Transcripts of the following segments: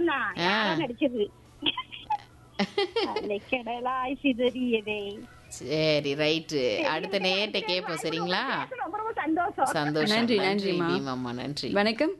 படம் தான் ஆ. யாரோ நடிச்சது அலைக்கடலாய் சிதறியதே சரி ரைட்டு அடுத்த நேர்கிட்ட கேட்போம் சரிங்களா ரொம்ப ரொம்ப சந்தோஷம் சந்தோஷம் நன்றி, நன்றிம்மா. பீமம்மா நன்றி வணக்கம்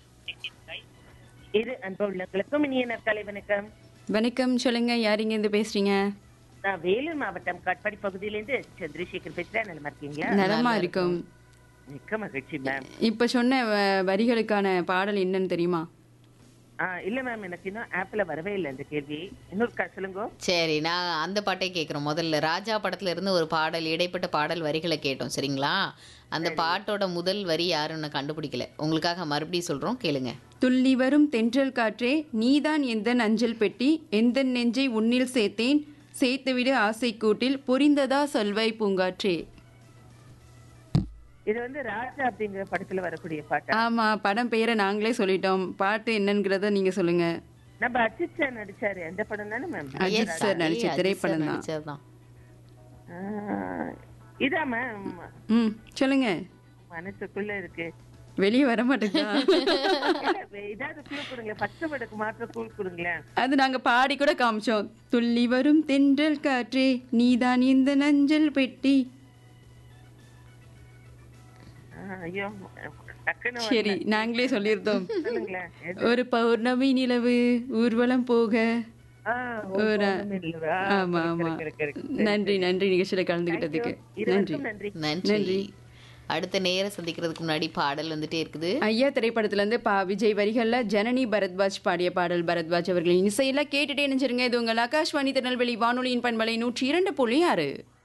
இரு அன்பு உள்ளங்களுக்கும் இனிய நற்காலை வணக்கம் வணக்கம் சொல்லுங்க யார் இங்க இருந்து பேசுறீங்க நான் வேலூர் மாவட்டம் காட்பாடி பகுதியிலேருந்து சந்திரசேகர் பேசுறேன் நல்லா இருக்கீங்களா நலமா இருக்கும் மிக்க மகிழ்ச்சி மேம் இப்ப சொன்ன வ- வரிகளுக்கான பாடல் என்னன்னு தெரியுமா ஆ இல்ல மேம் எனக்கு இன்னும் ஆப்ல வரவே இல்லை இந்த கேள்வி இன்னொரு க- சொல்லுங்க சரி நான் அந்த பாட்டை கேட்குறோம் முதல்ல ராஜா படத்துல இருந்து ஒரு பாடல் இடைப்பட்ட பாடல் வரிகளை கேட்டோம் சரிங்களா அந்த பாட்டோட முதல் வரி யாருன்னு கண்டுபிடிக்கல உங்களுக்காக மறுபடியும் சொல்றோம் கேளுங்க துள்ளி வரும் தென்றல் காற்றே நீதான் எந்த அஞ்சல் பெட்டி எந்த நெஞ்சை உன்னில் சேர்த்தேன் சேர்த்துவிடு ஆசை கூட்டில் புரிந்ததா சொல்வாய் பூங்காற்றே இது வந்து ராஜா அப்படிங்கிற படத்துல வரக்கூடிய பாட்டா ஆமா படம் பெயரை நாங்களே சொல்லிட்டோம் பாட்டு என்னங்கிறத நீங்க சொல்லுங்க நம்ம அஜித் சார் நடிச்சாரு அந்த படம் தானே மேம் அஜித் Yes, சார் நடிச்ச அஜித் சார் திரைப்படம் தான் நடிச்சதுதான். இதா மேம் ம் சொல்லுங்க மனசுக்குள்ள இருக்கு வெளியே வர மாட்டேங்குதா இல்ல, ஏதாவது குழு கொடுங்களேன் பச்சை படக்கு மாத்திரம் குழு கொடுங்களேன் அது நாங்க பாடி கூட காமிச்சோம் துள்ளி வரும் தென்றல் காற்றே நீதான் இந்த நஞ்சல் பெட்டி ஆ, ஐயோ டக்குன்னு சரி நாங்களே சொல்லியிருந்தோம் சொல்லுங்களேன் எது? ஒரு பௌர்ணமி நிலவு ஊர்வலம் போக ஆ, ஒரு ஒரு பௌர்ணமி இல்லையா? ஆமா ஆமா correct, correct, correct. நன்றி நன்றி நிகழ்ச்சியில கலந்துகிட்டதுக்கு நன்றி இருவருக்கும் நன்றி நன்றி அடுத்த நேரம் சந்திக்கிறதுக்கு முன்னாடி பாடல் வந்துட்டே இருக்குது ஐயா திரைப்படத்துல இருந்து பா விஜய் வரிகள்ல ஜனனி பரத்வாஜ் பாடிய பாடல் பரத்வாஜ் அவர்களின் இசையில கேட்டுட்டே நினைச்சிருங்க இது உங்கள் ஆகாஷ்வாணி திருநெல்வேலி வானொலியின் பண்பலை நூற்றி இரண்டு புள்ளி ஆறு